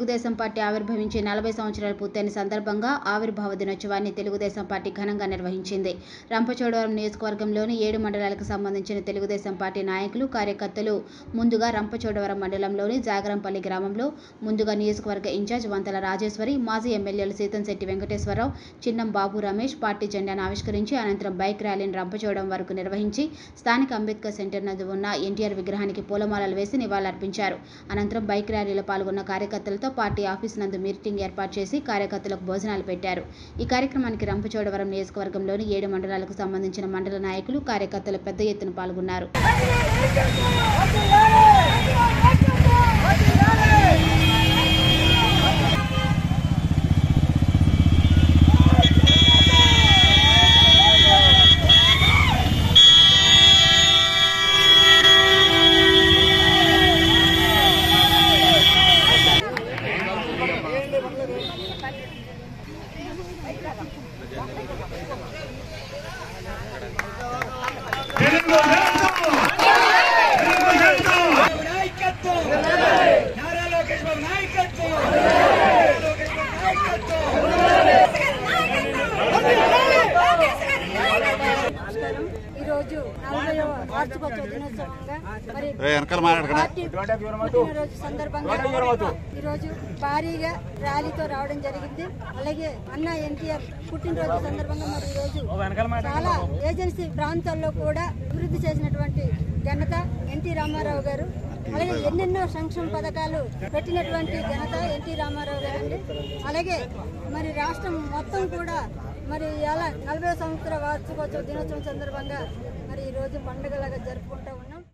Telugu Desam party ఆవిర్భవించి నలభై సంవత్సరాలు పూర్తయిన సందర్భంగా ఆవిర్భావ దినోత్సవాన్ని తెలుగుదేశం పార్టీ ఘనంగా నిర్వహించింది రంపచోడవరం నియోజకవర్గంలోని ఏడు మండలాలకు సంబంధించిన తెలుగుదేశం పార్టీ నాయకులు కార్యకర్తలు ముందుగా రంపచోడవరం మండలంలోని జాగరంపల్లి గ్రామంలో ముందుగా నియోజకవర్గ ఇన్ఛార్జ్ వంతల రాజేశ్వరి మాజీ ఎమ్మెల్యేలు సీతంశెట్టి వెంకటేశ్వరరావు చిన్నం బాబు రమేష్ పార్టీ జెండాను ఆవిష్కరించి అనంతరం బైక్ ర్యాలీని రంపచోడవరం వరకు నిర్వహించి స్థానిక అంబేద్కర్ సెంటర్ నందు ఉన్న ఎన్టీఆర్ విగ్రహానికి పూలమాలలు వేసి నివాళులర్పించారు అనంతరం బైక్ ర్యాలీలో పాల్గొన్న కార్యకర్తలతో పార్టీ ఆఫీస్ నందు మీటింగ్ ఏర్పాటు చేసి కార్యకర్తలకు భోజనాలు పెట్టారు ఈ కార్యక్రమానికి రంపచోడవరం నియోజకవర్గంలోని ఏడు మండలాలకు సంబంధించిన మండల నాయకులు కార్యకర్తలు పెద్ద ఎత్తున పాల్గొన్నారు నాయకత్వం నారా లోకేష్ బాబు నాయకత్వం లోకేష్ బాబు నాయకత్వం ఈరోజు నలభైవ వార్షికోత్సవ దినోత్సవంగా మరి వెనకాల మాట్లాడకండి. పార్టీ పుట్టినరోజు సందర్భంగా ఈరోజు భారీగా ర్యాలీతో రావడం జరిగింది అలాగే అన్న ఎన్టీఆర్ పుట్టినరోజు సందర్భంగా మరి ఈరోజు చాలా ఏజెన్సీ ప్రాంతాల్లో కూడా అభివృద్ధి చేసినటువంటి ఘనత ఎన్టీ రామారావు గారు అలాగే ఎన్నెన్నో సంక్షేమ పథకాలు పెట్టినటువంటి ఘనత ఎన్టీ రామారావు గారు అండి అలాగే మరి రాష్ట్రం మొత్తం కూడా మరి ఇలా నలభై సంవత్సర వార్షికోత్సవ దినోత్సవం సందర్భంగా మరి ఈ రోజు పండుగలాగా